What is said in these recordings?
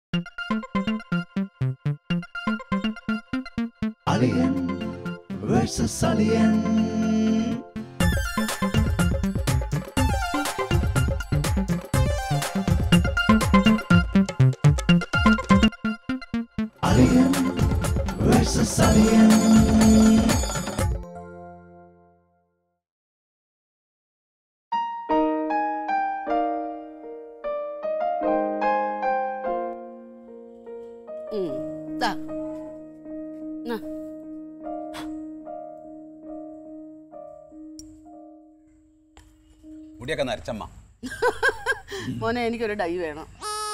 Alien versus Alien. Alien versus Alien. ഉം. ദാ. ന്നാ. മുടിയൊക്കെ നരച്ചമ്മ മോനെ എനിക്കൊരു ഡൈ വേണം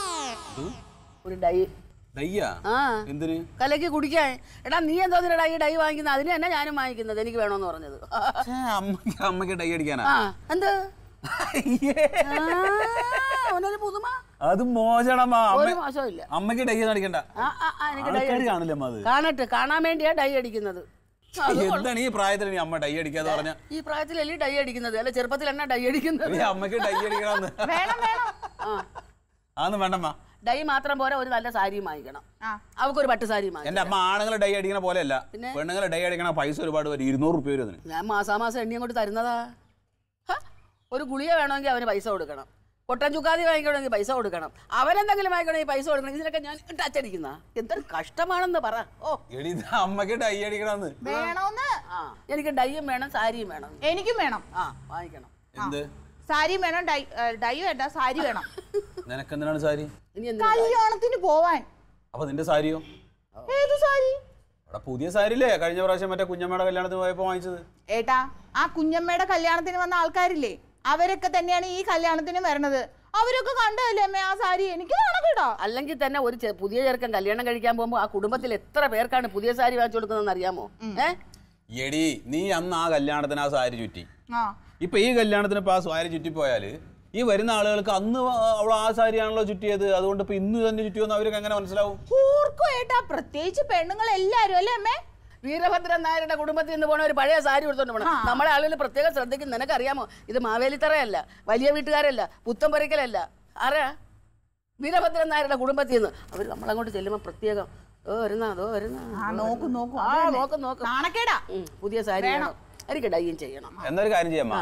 ഒരു ഡൈ ഡയ്യാ ആ എന്തിന് കലക്കി കുടിക്കാൻ എടാ നീ എന്തോ നിന്റെ ഡൈ ഡൈ വാങ്ങിക്കുന്നത് അതിന് തന്നെ ഞാനും വാങ്ങിക്കുന്നത് എനിക്ക് വേണമെന്ന് പറഞ്ഞത് ഛേ, അമ്മയ്ക്ക് അമ്മയ്ക്ക് ഡൈ അടിക്കാനാ ആ എന്ത് അയ്യേ. ആ, അവനൊരു പുതുമ അത് മോശണമ്മ ഒരു അമ്മ മാസവും ഇല്ല അമ്മയ്ക്ക് ഡൈ അടിക്കണ്ട ആ, ആ, ആ, എനിക്ക് ഡൈ ആൾക്കാര് അടിക്കണം. കാണില്ല അമ്മ അത് കാണട്ടെ കാണാൻ വേണ്ടിയാ ഡൈ അടിക്കുന്നത് അത് കൊള്ളാം. എന്താണ് ഈ പ്രായത്തിൽ നീ അമ്മ ഡൈ അടിക്കാന്ന് പറഞ്ഞ ഈ പ്രായത്തിലല്ലേ ഡൈ അടിക്കുന്നത് അല്ല ചെറുപ്പത്തിൽ എന്നാ ഡൈ അടിക്കുന്നത് നീ അമ്മയ്ക്ക് ഡൈ അടിക്കണമെന്ന് വേണം വേണം ആ അതൊന്നും വേണ്ടമ്മ ഡൈ മാത്രം പോരാ ഒരു നല്ല സാരിയും വാങ്ങിക്കണം അവക്കൊരു പട്ട് സാരി വാങ്ങിക്കണം എന്റെ അമ്മ ആണുങ്ങൾ ഡൈ അടിക്കണ പോലെയല്ല പിന്നെ? പെണ്ണുങ്ങൾ ഡൈ അടിക്കണ പൈസ ഒരുപാട് വരും ഇരുന്നൂറ് റുപ്യ വരും അതിന് ഞാൻ മാസാമാസം എണ്ണി അങ്ങോട്ട് തരുന്നതാ ഹ, ഒരു ഗുളിക വേണമെങ്കിൽ അവന് പൈസ കൊടുക്കണം പൊട്ടൻ ചുക്കാതി വാങ്ങിക്കണമെങ്കിൽ പൈസ കൊടുക്കണം അവനെന്തെങ്കിലും വാങ്ങിക്കണമെങ്കിൽ പൈസ കൊടുക്കണം ഇതിനൊക്കെ ഞാൻ ടച്ചടിക്കുന്ന എന്തൊരു കഷ്ടമാണെന്ന് പറ ഓ എടി ഇത് അമ്മയ്ക്ക് ഡൈ അടിക്കണമെന്ന് വേണോന്ന് ആ എനിക്ക് ഡൈയും വേണം സാരിയും വേണം എനിക്കും വേണം ആ വാങ്ങിക്കണം എന്ത് സാരിയും വേണം ഡൈ ഏ, ഡൈ വേണ്ട സാരി വേണം നിനക്കെന്തിനാണ് സാരി ഇനി എന്ത് കല്യാണത്തിന് പോവാൻ അപ്പൊ നിന്റെ സാരിയോ ഏത് സാരി അവിടെ പുതിയ സാരിയില്ലേ കഴിഞ്ഞ പ്രാവശ്യം മറ്റേ കുഞ്ഞമ്മയുടെ കല്യാണത്തിന് പോയപ്പോ വാങ്ങിച്ചത് ഏട്ടാ ആ കുഞ്ഞമ്മയുടെ കല്യാണത്തിന് വന്ന ആൾക്കാരില്ലേ അവരൊക്കെ തന്നെയാണ് ഈ കല്യാണത്തിന് വരണത് അവരൊക്കെ കണ്ടതല്ലേ അമ്മേ ആ സാരി എനിക്ക് നാണം കേട്ടോ അല്ലെങ്കിൽ തന്നെ ഒരു ചെ- പുതിയ ചെറുക്കൻ കല്യാണം കഴിക്കാൻ പോകുമ്പോൾ ആ കുടുംബത്തിൽ എത്ര പേർക്കാണ് പുതിയ സാരി വാങ്ങിച്ചു കൊടുക്കുന്നതെന്ന് അറിയാമോ ഏ എടി നീ അന്ന് ആ കല്യാണത്തിന് ആ സാരി ചുറ്റി ആ ഇപ്പൊ ഈ കല്യാണത്തിന് ഇപ്പൊ ആ സാരി ചുറ്റിപ്പോയാല് ഈ വരുന്ന ആളുകൾക്ക് അന്ന് അവൾ ആ സാരിയാണല്ലോ ചുറ്റിയത് അതുകൊണ്ട് ഇപ്പൊ ഇന്ന് തന്നെ ചുറ്റിയെന്ന് അവർക്ക് എങ്ങനെ മനസ്സിലാവും കൂർക്കും ഏട്ടാ പ്രത്യേകിച്ച് പെണ്ണുങ്ങൾ എല്ലാരും അല്ലേ അമ്മേ വീരഭദ്രൻ നായരുടെ കുടുംബത്തിൽ നിന്ന് പോണ ഒരു പഴയ സാരി കൊടുത്തോണ്ട് പോകണം നമ്മളെ ആളുകൾ പ്രത്യേകം ശ്രദ്ധിക്കും നിനക്കറിയാമോ ഇത് മാവേലിത്തറയല്ല വലിയ വീട്ടുകാരല്ല പുത്തമ്പറിക്കലല്ല ആരാ വീരഭദ്രൻ നായരുടെ കുടുംബത്തിൽ നിന്ന് അവർ നമ്മളങ്ങോട്ട് ചെല്ലുമ്പോൾ പ്രത്യേകം ഓ വരുന്ന അതോ വരുന്ന ആ നോക്കും നോക്കും ആ അത് തന്നെ. നോക്കും നോക്കും നാണക്കേടാ ഉം, പുതിയ സാരി വേണം എനിക്ക് ഡൈയും ചെയ്യണം എന്നൊരു കാര്യം ചെയ്യാമ്മ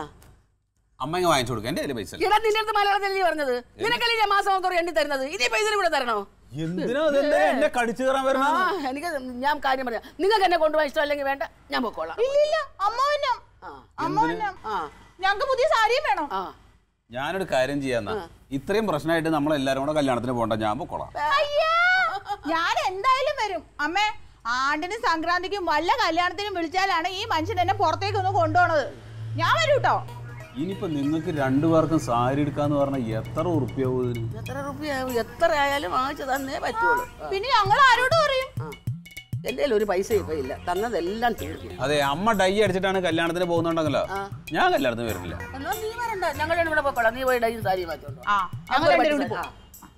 അമ്മ ഇങ്ങ് വാങ്ങിച്ചു കൊടുക്കുക എന്റെ കയ്യിൽ പൈസ ഇല്ല. ഇടാ നിന്റെ അടുത്ത് മലയാളത്തിൽ നീ പറഞ്ഞത് നിനക്കല്ലേ ഞാൻ മാസം ഒക്കെ എണ്ണി തരുന്നത് ഇനി പൈസ കൂടെ തരണോ എന്തിനാ അതെന്താ എന്നെ കടിച്ചു കയറാൻ ആ വരണം എനിക്ക് ഞാൻ കാര്യം പറയാം നിങ്ങൾക്ക് എന്നെ കൊണ്ടുപോകാൻ ഇഷ്ടമല്ലെങ്കിൽ വേണ്ട ഞാൻ പൊക്കോളാം ഇല്ല ഇല്ല അമ്മാവനം ആ അമ്മാവനം ആ ഞങ്ങക്ക് പുതിയ സാരിയും വേണം ആ ഞാനൊരു കാര്യം ചെയ്യാന്നാ ഇത്രയും പ്രശ്നമായിട്ട് നമ്മൾ എല്ലാരും കൂടെ കല്യാണത്തിന് പോകണ്ട ഞാൻ പൊക്കോളാം അയ്യാ ഞാൻ എന്തായാലും വരും അമ്മേ ആണ്ടിനും സംക്രാന്തിക്കും വല്ല കല്യാണത്തിനും വിളിച്ചാലാണ് ഈ മനുഷ്യൻ എന്നെ പുറത്തേക്ക് ഒന്ന് കൊണ്ടുപോണത് ഞാൻ വരും കേട്ടോ ഇനിയിപ്പോ നിങ്ങൾക്ക് രണ്ടുപേർക്കും സാരി എടുക്കാന്ന് പറഞ്ഞാൽ എത്ര ഉറുപ്പ്യാവും ഇതിന് എത്ര റുപ്യ എത്ര ആയാലും വാങ്ങിച്ചു തന്നേ പറ്റുള്ളൂ ആ. പിന്നെ ഞങ്ങൾ ആരോട് പറയും ആ. എൻ്റെ കയ്യിൽ ഒരു പൈസ ഇപ്പൊ ഇല്ല തന്നതെല്ലാം തീർന്നു അതെ അമ്മ ഡൈ അടിച്ചിട്ടാണ് കല്യാണത്തിന് പോകുന്നുണ്ടെങ്കിലോ ഞാൻ കല്യാണത്തിന് വരുന്നില്ല എന്നാ നീ വരണ്ട ഞങ്ങൾ രണ്ടും കൂടെ പൊക്കോളാം നീ പോയി ഡൈയും സാരി മാറ്റോണ്ടോ ആ ഞങ്ങൾ രണ്ടുപേരും കൂടി പോകും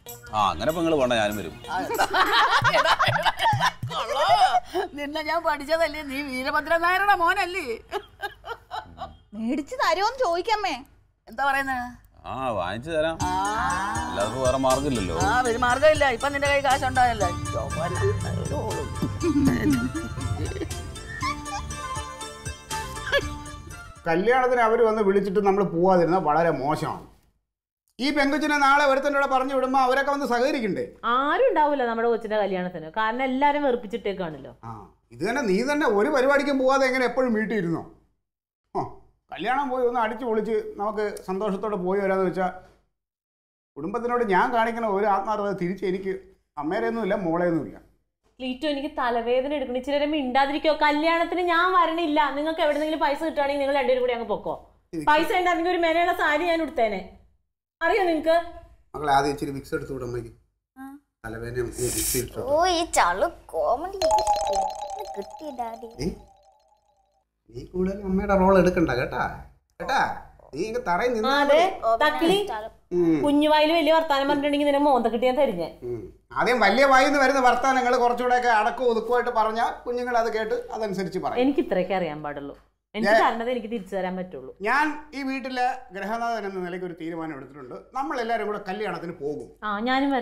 ആ അങ്ങനെ ഇപ്പൊ നിങ്ങൾ പോണ്ട ഞാനും വരും നിന്നെ ഞാൻ പഠിച്ചതല്ലേ നീ വീരഭദ്രൻ നായരുടെ മോനല്ലേ മേടിച്ച് തരുമോന്ന് ചോദിക്കമ്മേ എന്താ പറയുന്നത് ആ വാങ്ങിച്ചു തരാം അല്ലാതെ വേറെ മാർഗമില്ലല്ലോ ആ ഒരു മാർഗമില്ല ഇപ്പൊ നിന്റെ കൈ കാശുണ്ടായല്ലോ കല്യാണത്തിന് അവർ വന്ന് വിളിച്ചിട്ട് നമ്മൾ പോവാതിരുന്നത് വളരെ മോശമാണ് ഈ പെങ്കൊച്ചിനെ നാളെ ഒരുത്തൻ്റെ കൂടെ പറഞ്ഞു വിടുമ്പോൾ അവരൊക്കെ വന്ന് സഹകരിക്കണ്ടേ ആരും ഉണ്ടാവില്ല നമ്മുടെ കൊച്ചിന്റെ കല്യാണത്തിന് കാരണം എല്ലാരും വെറുപ്പിച്ചിട്ടേക്കാണല്ലോ ആ ഇത് തന്നെ നീ തന്നെ ഒരു പരിപാടിക്കും പോവാതെ എങ്ങനെ എപ്പോഴും വീട്ടിൽ ഇരുന്നോ ഓ കല്യാണം പോയി ഒന്ന് അടിച്ചു പൊളിച്ച് നമുക്ക് സന്തോഷത്തോടെ പോയി വരാമെന്ന് വെച്ചാൽ കുടുംബത്തിനോട് ഞാൻ കാണിക്കുന്ന ഒരു ആത്മാർത്ഥത തിരിച്ച് എനിക്ക് അമ്മേരെയൊന്നുമില്ല മോളെയൊന്നുമില്ല ക്ലീറ്റോ എനിക്ക് തലവേദന എടുക്കണം ഇച്ചിരി നേരം മിണ്ടാതിരിക്കോ കല്യാണത്തിന് ഞാൻ വരണില്ല നിങ്ങൾക്ക് എവിടെന്നെങ്കിലും പൈസ കിട്ടുകയാണെങ്കിൽ നിങ്ങൾ രണ്ടുപേരും കൂടി അങ്ങ് പൊക്കോ പൈസ ഉണ്ടായിരുന്നെങ്കിൽ ഒരു മെനയുള്ള സാരി ഞാൻ ഉടുത്തേനെ അറിയോ നിങ്ങക്ക് മകളെ ആദ്യം ഇച്ചിരി മിക്സ് എടുത്തു വിടും അമ്മയ്ക്ക് തലവേദന മിക്സ് ഇട്ടു ഓ ഈ ചളു കോമഡി കിട്ടി ഡാഡി ഏ? നീ കൂടുതൽ അമ്മയുടെ റോൾ എടുക്കണ്ട കേട്ടാ കേട്ടാ നീ ഇങ്ങ് തറയിൽ ആ, നിന്നാ അതെ മതി. തക്കിളി ഉം, കുഞ്ഞുവായിൽ വലിയ വർത്താനം പറഞ്ഞിട്ടുണ്ടെങ്കിൽ നിന്നെ മോന്തക്കിട്ട് ഞാൻ തരിഞ്ഞേ ഉം. ആദ്യം വലിയ വായിന്ന് വരുന്ന വർത്താനങ്ങൾ കുറച്ചുകൂടെയൊക്കെ അടക്കവും ഒതുക്കുമായിട്ട് പറഞ്ഞാൽ കുഞ്ഞുങ്ങൾ അത് കേട്ട് അതനുസരിച്ച് പറയും എനിക്ക് ഇത്രയൊക്കെ അറിയാൻ പാടുള്ളൂ എനിക്ക് തരണത് എനിക്ക് തിരിച്ചു തരാൻ പറ്റുള്ളൂ ഞാൻ ഈ വീട്ടിലെ ഗ്രഹനാഥൻ എന്ന നിലയ്ക്ക് ഒരു തീരുമാനം എടുത്തിട്ടുണ്ട് നമ്മൾ എല്ലാവരും കൂടെ കല്യാണത്തിന് പോകും ആ ഞാനും വരാം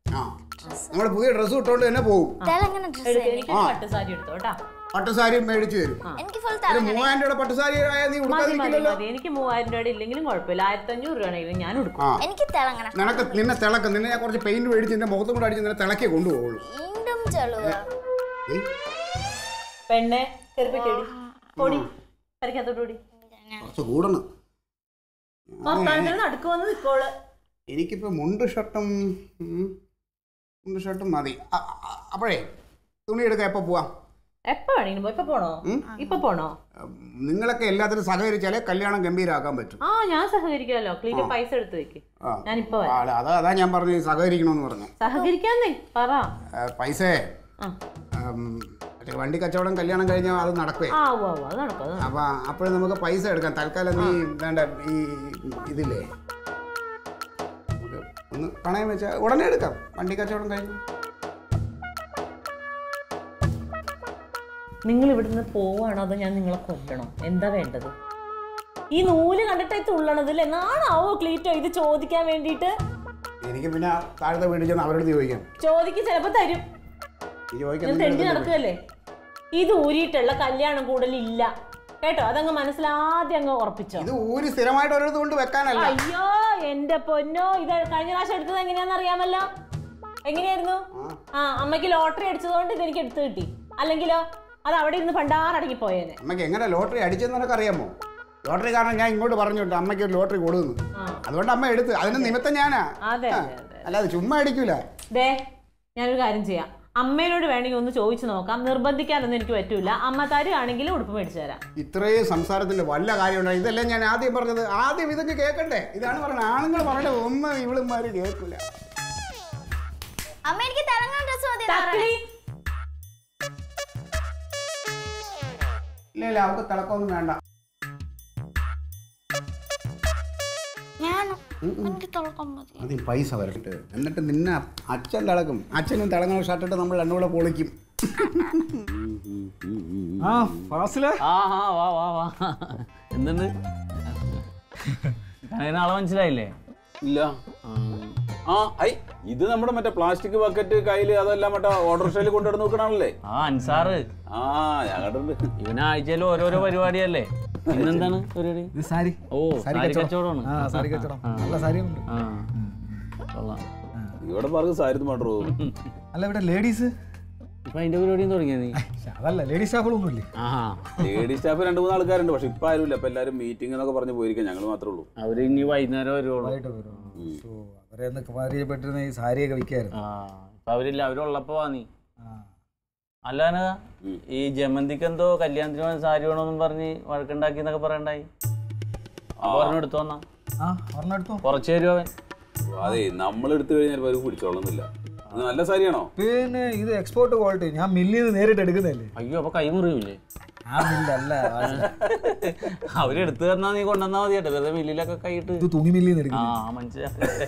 ആ നമ്മൾ പുതിയ ഡ്രസ്സ് ഇട്ടുകൊണ്ട് തന്നെ പോകും തെലങ്ങനെ ഡ്രസ് എടുക്ക് എനിക്ക് പട്ടുസാരി എടുത്തോ കേട്ടാ പട്ടുസാരി മേടിച്ചു തരും എനിക്ക് ഫുൾ ഒരു തെലങ്ങനെ മൂവായിരം രൂപയുടെ പട്ടുസാരി ആയാൽ നീ മതി മതി ഉടുക്കാതിരിക്കില്ലല്ലോ മതി എനിക്ക് മൂവായിരം രൂപയുടെ ഇല്ലെങ്കിലും കുഴപ്പമില്ല ആയിരത്തി അഞ്ഞൂറ് രൂപയാണെങ്കിലും ഞാൻ എടുക്കും ആ എനിക്ക് തെലങ്ങനെ നിനക്ക് നിന്നെ തിളക്കം നിന്നെ ഞാൻ കുറച്ച് പെയിന്റ് മേടിച്ച് നിന്റെ മുഖത്തും കൂടെ അടിച്ച് നിന്നെ തിളക്കി കൊണ്ടുപോകുള്ളൂ വീണ്ടും ചെളുവ ഏയ്, പെണ്ണെ കെറുപ്പിട്ടോടി പൊടി പരിക്കത്തോട്ട് ഓടി കുറച്ച് കൂടണം വർത്താനത്തിന് നടുക്ക് വന്ന് നിക്കോള് എനിക്കിപ്പോ മുണ്ട് ഷർട്ടും ഉം, മുണ്ട് ഷർട്ടും മതി അ- അ- അപ്പോഴേ തുണി എടുക്കാൻ എപ്പോ പോവാം എപ്പോ വേണമെങ്കിലും പോ. ഇപ്പൊ പോണോ ഇപ്പൊ പോണോ ഉം, നിങ്ങളൊക്കെ എല്ലാത്തിനും സഹകരിച്ചാലേ കല്യാണം ഗംഭീരാക്കാൻ പറ്റും ആ ഞാൻ സഹകരിക്കാമല്ലോ ക്ലീറ്റ് പൈസ എടുത്ത് വെക്ക് ആ. ഞാനിപ്പോ ആ, വരാം അല്ല, അതാ അതാ ഞാൻ പറഞ്ഞു സഹകരിക്കണമെന്ന് പറഞ്ഞു സഹകരിക്കാന്നേ പറ ആ, പൈസേ ആ ഉം, മറ്റേ വണ്ടി കച്ചവടം കല്യാണം കഴിഞ്ഞാൽ അത് നടക്കുവേ ആ ഉവ്വ് ഉവ്വ്, അത് നടക്കും അത് നടക്കും. അപ്പൊ അപ്പോഴും നമുക്ക് പൈസ എടുക്കാം തൽക്കാലം നീ വേണ്ട ഈ ഇതില്ലേ നമുക്ക് ഒന്ന് പണയം വെച്ചാൽ ഉടനെ എടുക്കാം വണ്ടി കച്ചവടം കഴിഞ്ഞു നിങ്ങൾ ഇവിടുന്ന് പോവാണോ അതോ ഞാൻ നിങ്ങളെ കൊല്ലണോ എന്താ വേണ്ടത് ഈ നൂല് കണ്ടിട്ടേ തുള്ളണത് അല്ലേ നാണാവോ ക്ലീറ്റോ ഇത് ചോദിക്കാൻ വേണ്ടിയിട്ട് എനിക്ക് പിന്നെ താഴത്തെ വീട്ടിൽ ചെന്ന് അവരോട് ചോദിക്കാം ചോദിക്ക് ചിലപ്പോ തരും ഈ ചോദിക്കാൻ ഞാൻ നിന്റെ തെണ്ടി അടുത്ത് നടക്കുകയല്ലേ ഇത് ഊരിയിട്ടുള്ള കല്യാണം കൂടുതലില്ല കേട്ടോ അതങ്ങ് മനസ്സിലാദ്യം അങ്ങ് ഉറപ്പിച്ചോ ഇത് ഊരി സ്ഥിരമായിട്ട് ഒരിടത്ത് കൊണ്ട് വെക്കാനല്ല അയ്യോ എന്റെ പൊന്നോ ഇത് കഴിഞ്ഞ പ്രാവശ്യം എടുത്തത് എങ്ങനെയാന്ന് അറിയാമല്ലോ എങ്ങനെയായിരുന്നു ആ അമ്മയ്ക്ക് ലോട്ടറി അടിച്ചതുകൊണ്ട് ഇത് എനിക്ക് എടുത്തു കിട്ടി അല്ലെങ്കിലോ അത് അവിടെ ഇരുന്ന് പണ്ടാറടങ്ങി പോയേനെ അമ്മയ്ക്ക് എങ്ങനെ ലോട്ടറി അടിച്ചെന്ന് നിനക്ക് അറിയാമോ ലോട്ടറി കാരണം ഞാൻ ഇങ്ങോട്ട് പറഞ്ഞോണ്ട് അമ്മയ്ക്ക് ഒരു ലോട്ടറി കൊടുക്കുന്നു ആ. അതുകൊണ്ട് അമ്മ എടുത്ത് അതിന് നിമിത്തം ഞാനാ അതെ ആ. അതെ അതെ അല്ലാതെ ചുമ്മാ അടിക്കൂല ദേ ഞാനൊരു കാര്യം ചെയ്യാം അമ്മേനോട് വേണമെങ്കിൽ ഒന്ന് ചോദിച്ചു നോക്കാം നിർബന്ധിക്കാനൊന്നും എനിക്ക് പറ്റൂല അമ്മ തരുവാണെങ്കിൽ ഉടുപ്പ് മേടിച്ചു തരാം ഇത്രയും സംസാരത്തിന്റെ വല്ല കാര്യമുണ്ടോ ഇതല്ലേ ഞാൻ ആദ്യം പറഞ്ഞത് ആദ്യം ഇതൊക്കെ കേൾക്കണ്ടേ ഇതാണ് പറഞ്ഞത് ആണുങ്ങൾ പറഞ്ഞ ഒന്നും ഇവളുമാര് കേൾക്കൂല അമ്മ എനിക്ക് തെലങ്കാന ഡ്രസ് മതി എന്നാ തക്കളി പറയുന്നെ. ഇല്ല ഇല്ല അവർക്ക് തിളക്കമൊന്നും വേണ്ട ഞാനോ എനിക്ക് തിളക്കം മതി ആദ്യം പൈസ വരട്ടെ എന്നിട്ട് നിന്നെ അച്ഛൻ തിളക്കും അച്ഛനും തിളങ്ങുന്ന ഷർട്ടിട്ട് നമ്മൾ രണ്ടുകൂടെ പൊളിക്കും ആ ഫാസിലെ ആ ആ വാ വാ വാ എന്തുണ്ട് ആളെ മനസ്സിലായില്ലേ ഇല്ല ആ ഐ ഇത് നമ്മുടെ മറ്റേ പ്ലാസ്റ്റിക് ബക്കറ്റ് കയ്യില് അതെല്ലാം മറ്റേ ഓട്ടോറിക്ഷയിൽ കൊണ്ടുവന്ന് നോക്കണല്ലേ ആ അൻസാറ് ആ ഞാൻ കണ്ടിട്ടുണ്ട് ഇവന് ആഴ്ചയിൽ ഓരോരോ പരിപാടിയല്ലേ ഇന്നെന്താണ് പരിപാടി ഇത് സാരി ഓ സാരി കച്ചവടമാണ് ആ സാരി കച്ചവടം നല്ല സാരി ഉണ്ട് ആ കൊള്ളാം ഇവിടെ പറഞ്ഞ് സാരിന്ന് മാറ്റോ അല്ല ഇവിടെ ലേഡീസ് ഇപ്പൊ അതിന്റെ പരിപാടിയും തുടങ്ങിയത് നീ അതല്ല ലേഡീസ് സ്റ്റാഫുകളൊന്നും ഇല്ലേ ആ ലേഡി സ്റ്റാഫ് രണ്ട് മൂന്ന് ആൾക്കാരുണ്ട് പക്ഷെ ഇപ്പൊ ആരുമില്ല ഇപ്പൊ എല്ലാരും മീറ്റിംഗ് എന്നൊക്കെ പറഞ്ഞ് പോയിരിക്കാം ഞങ്ങൾ മാത്രമേ ഉള്ളൂ അവര് ഇനി വൈകുന്നേരം വരുവുള്ളൂ ആയിട്ട് വരും സോ അവരെ ഒന്ന് പരിചയപ്പെട്ടിരുന്ന ഈ സാരിയൊക്കെ വിൽക്കായിരുന്നു ആ ഇപ്പൊ അവരില്ല അവരുള്ളപ്പോ വാ നീ ആ. അല്ലാന ഈ ജമന്തിക്ക് എന്തോ കല്യാണത്തിന് വേണ്ടി സാരി വേണമെന്നും പറഞ്ഞ് വഴക്കുണ്ടാക്കി എന്നൊക്കെ പറയണ്ടായി അപ്പൊ ഒരെണ്ണം എടുത്തു വന്നാ ആ ഒരെണ്ണം എടുത്തോ കുറച്ച് തരും അവൻ അതെ നമ്മൾ എടുത്തു കഴിഞ്ഞാൽ അവർക്ക് പിടിച്ചോളുന്നില്ല അത് നല്ല സാരിയാണോ പിന്നെ ഇത് എക്സ്പോർട്ട് ക്വാളിറ്റി ഞാൻ മില്ലിൽ നിന്ന് നേരിട്ട് എടുക്കുന്നതല്ലേ അയ്യോ അപ്പൊ കൈ മുറിയൂലേ ആ മില്ലല്ല അവരെടുത്തു തന്നാ നീ കൊണ്ടുവന്നാ മതി കേട്ടോ വെറുതെ മില്ലിലൊക്കെ കൈയിട്ട് ഇത് തുണി മില്ലിൽ നിന്ന് ആ എടുക്കുന്നത് മനസ്സിലായി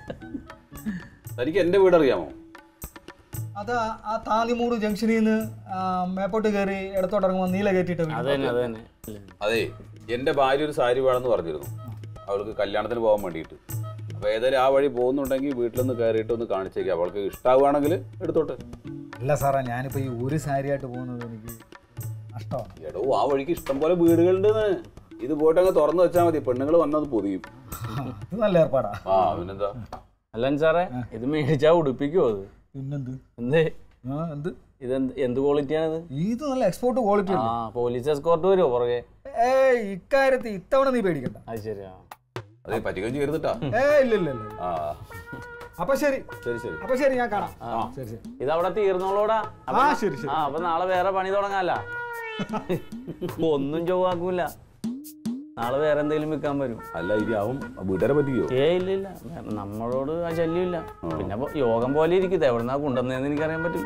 തനിക്ക് എന്റെ വീട് അറിയാമോ അത് ആ താന്നിമൂട് ജംഗ്ഷനിൽ നിന്ന് മേപ്പോട്ട് കയറി ഇടത്തോട്ട് ഇറങ്ങുമ്പോൾ നീല കയറ്റിയിട്ട് അത് തന്നെ അത് തന്നെ അതെ എന്റെ ഭാര്യ ഒരു സാരി വേണമെന്ന് പറഞ്ഞിരുന്നു അവൾക്ക് കല്യാണത്തിന് പോകാൻ വേണ്ടിയിട്ട് അപ്പൊ ഏതായാലും ആ വഴി പോകുന്നുണ്ടെങ്കിൽ വീട്ടിലൊന്ന് കയറിയിട്ട് ഒന്ന് കാണിച്ചേക്കാം അവൾക്ക് ഇഷ്ടാവുകയാണെങ്കിൽ എടുത്തോട്ടെ അല്ല സാറാ ഞാനിപ്പോൾ ഈ ഒരു സാരിയായിട്ട് പോകുന്നത് എനിക്ക് നഷ്ടമാണ് എടോ ആ വഴിക്ക് ഇഷ്ടം പോലെ വീടുകളുണ്ട് ഇത് പോയിട്ട് അങ്ങ് തുറന്നു വെച്ചാൽ മതി പെണ്ണുങ്ങൾ വന്നത് പൊതിയും ഇത് നല്ല ഏർപ്പാടാ ആ പിന്നെന്താ അല്ല സാറേ ഇത് മേടിച്ചാ ഉടുപ്പിക്കുമോ അത് പിന്നെന്ത് എന്തേ ആ എന്ത് ഇതെന്ത് എന്ത് ക്വാളിറ്റിയാണിത് ഇത് നല്ല എക്സ്പോർട്ട് ക്വാളിറ്റി ആ പോലീസ് എസ്കോർട്ട് വരുമോ പുറകെ ഏ ഇക്കാര്യത്തിൽ ഇത്തവണ നീ പേടിക്കണ്ട അത് ശരിയാ അതെ പറ്റിക്കുകയും ചെയ്തിട്ടാ ഏ ഇല്ല ഇല്ല ഇല്ല ആ അപ്പൊ ശരി ശരി ശരി അപ്പൊ ശരി ഞാൻ കാണാം ശരി ശരി ഇതവിടെ തീർന്നോളൂടാ അപ്പൊ ആ ന- ശരി ശരി ആ അപ്പൊ നാളെ വേറെ പണി തുടങ്ങാല്ല ഒന്നും ചൊവ്വാക്കൂല നാളെ വേറെ എന്തെങ്കിലും വിൽക്കാൻ വരും അല്ല ഇനി അവൻ വീട്ടുകാരെ പറ്റിക്കോ ഏ ഇല്ല ഇല്ല വേ- നമ്മളോട് ആ ശല്യമില്ല പിന്നെ ഇപ്പൊ യോഗം പോലെ ഇരിക്കുന്നത് എവിടുന്നാ കൊണ്ടുവന്നതെന്ന് എനിക്കറിയാൻ പറ്റും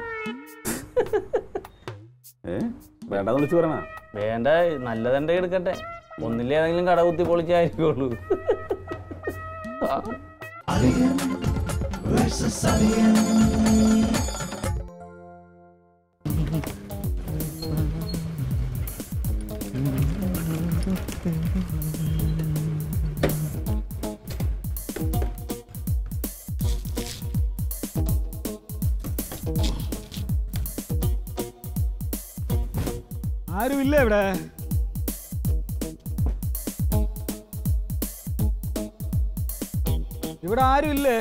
ഏ വേണ്ടെന്ന് വിളിച്ചു പറഞ്ഞ വേണ്ട നല്ലതെണ്ടെ എടുക്കട്ടെ ഒന്നില്ല ഏതെങ്കിലും കട കുത്തി പൊളിച്ചായിരിക്കുള്ളൂ ആ. Alien versus Alien. ആരുമില്ല ഇവിടെ ഇവിടെ ആരുമില്ലേ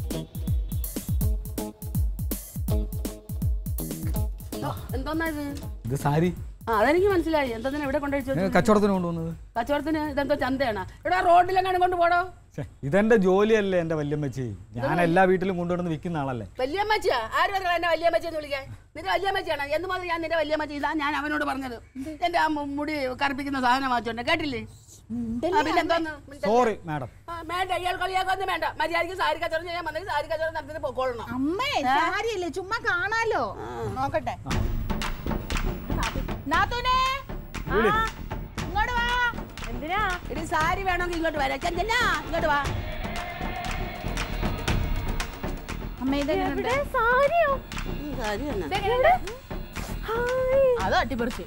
എന്തോന്നാ ഇത് ഇത് സാരി ആ അതെനിക്ക് മനസ്സിലായി എന്തോന്നാ ഇവിടെ കൊണ്ടുവച്ചു നിങ്ങൾ കച്ചവടത്തിന് കൊണ്ടുവന്നത് കച്ചവടത്തിന് ഇതെന്തോ ചന്തയാണ് ഇവിടെ റോഡിലെങ്ങാനും കൊണ്ട് പോടോ ഛെ, ഇതെന്റെ ജോലിയല്ലേ എന്റെ വല്യമ്മച്ചി ഞാൻ എല്ലാ വീട്ടിലും കൊണ്ടുവന്ന് വിൽക്കുന്ന ആളല്ലേ വല്യമ്മച്ചിയാ ആര് പറഞ്ഞാ എന്നെ വല്യമ്മച്ചി എന്ന് വിളിക്കാൻ നിന്റെ വല്യമ്മച്ചിയാണ് എന്ന് മാത്രം ഞാൻ നിന്റെ വല്യമ്മച്ചി ഇതാ ഞാൻ അവനോട് പറഞ്ഞത് എന്റെ ആ മു- മുടി കറുപ്പിക്കുന്ന സാധനം വാങ്ങിച്ചോണ്ട് കേട്ടില്ലേ ആ, പിന്നെ എന്തോന്ന് സോറി മാഡം ആ, വേണ്ട ഇയാൾ കളിയാക്കൊന്നും വേണ്ട മര്യാദയ്ക്ക് സാരി കച്ചവടം ചെയ്യാൻ വന്നെങ്കിൽ സാരി കച്ചവടം നടത്തിട്ട് പൊക്കോളണം അമ്മേ സാരിയല്ലേ ചുമ്മാ കാണാലോ നോക്കട്ടെ നാത്തൂനെ ആ, ഇങ്ങോട്ട് വാ എന്തിനാ ഇനി സാരി വേണമെങ്കിൽ ഇങ്ങോട്ട് വരാം ചെല്ല ഇങ്ങോട്ട് വാ അമ്മ ഇതെങ്ങനെയുണ്ട്? ഇവിടെ സാരിയോ ഈ സാരി തന്നെ ഇതെങ്ങനെയുണ്ട്? ഹായ്. അത് അട്ടിപ്പറിച്ച്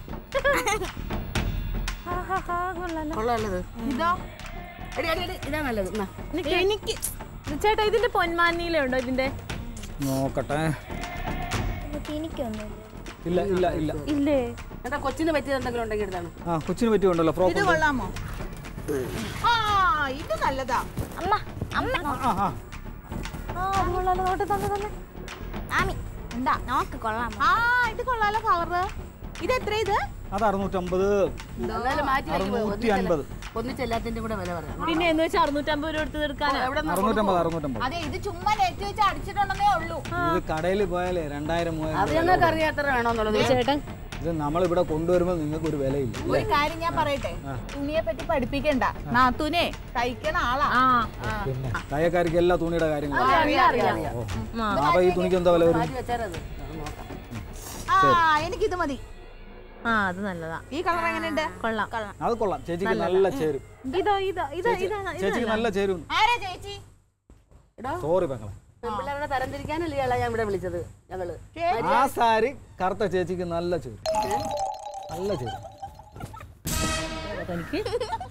ഹാ, ഹാ, ഹാ, കൊള്ളാലോ. കൊള്ളാമല്ലത് ഇതോ എടി എടി എടി ഇതാ നല്ലത് എന്നാ. എനിക്ക് ചേട്ടാ ഇതിന്റെ പൊന്മാനിയിലുണ്ടോ ഇതിന്റെ നോക്കട്ടെ എനിക്ക് എനിക്കൊന്നുമില്ല ഇല്ല ഇല്ല ഇല്ല ഇല്ലേ എന്താ കൊച്ചിന് പറ്റിയത് എന്തെങ്കിലും ഉണ്ടെങ്കിൽ എടുത്താണ് ആ കൊച്ചിന് പറ്റിയുണ്ടല്ലോ ഇത് ഫ്രോക്ക് ഉണ്ട്. കൊള്ളാമോ ആ ഇത് നല്ലതാ അമ്മ അമ്മ ആ ആ ആ അത് കൊള്ളാലോ നോട്ടെ തന്നെ തന്നെ ആമി എന്താ നോക്ക് കൊള്ളാമോ ആ ഇത് കൊള്ളാലോ കളറ് ഇത് എത്ര ഇത് അത് അറുന്നൂറ്റമ്പത് എന്തായാലും മാറ്റി അറുന്നൂറ്റി അൻപത് ഒന്നിച്ചെല്ലാത്തിന്റെ കൂടെ വില പറയാം പിന്നെ എന്ന് വെച്ചാൽ അറുന്നൂറ്റമ്പത് രൂപ എടുത്ത് എടുക്കാനാ എവിടെ അറുന്നൂറ്റമ്പത് അറുന്നൂറ്റമ്പത് അതെ ഇത് ചുമ്മാ നെറ്റ് വെച്ച് അടിച്ചിട്ടുണ്ടെന്നേ ഉള്ളൂ ഇത് കടയിൽ പോയാലേ രണ്ടായിരം അത് മൂവായിരം ഞങ്ങൾക്ക് അറിയാം എത്ര വേണമെന്നുള്ളത് ചേട്ടൻ ഇത് നമ്മളിവിടെ കൊണ്ടുവരുമ്പോൾ നിങ്ങൾക്ക് ഒരു വിലയില്ല ഒരു കാര്യം ഞാൻ പറയട്ടെ തുണിയെ പറ്റി പഠിപ്പിക്കണ്ട നാത്തൂനെ തയ്ക്കണ ആളാ ആ പിന്നെ തയ്യക്കാർക്ക് എല്ലാ തുണിയുടെ കാര്യങ്ങളും അറിയാം അറിയാം അറിയാം അപ്പൊ ഈ തുണിക്ക് എന്താ വില വരും മാറ്റി വെച്ചാലത് ആ എനിക്കിത് മതി ആ അത് നല്ലതാ ഈ കളർ എങ്ങനെയുണ്ട് കൊള്ളാം അത് കൊള്ളാം ചേച്ചിക്ക് നല്ല ചേരും ഇതോ ഇതോ ഇതോ ഇതാണ് ചേച്ചിക്ക് നല്ല ചേരും ആരാ ചേച്ചി സോറി പെങ്ങളെ പെൺപിള്ളേരുടെ തരംതിരിക്കാനല്ലേ ഇയാളെ ഞാൻ ഇവിടെ വിളിച്ചത് ഞങ്ങള് ആ സാരി കറുത്ത ചേച്ചിക്ക് നല്ല ചേരും നല്ല ചേരും തനിക്ക്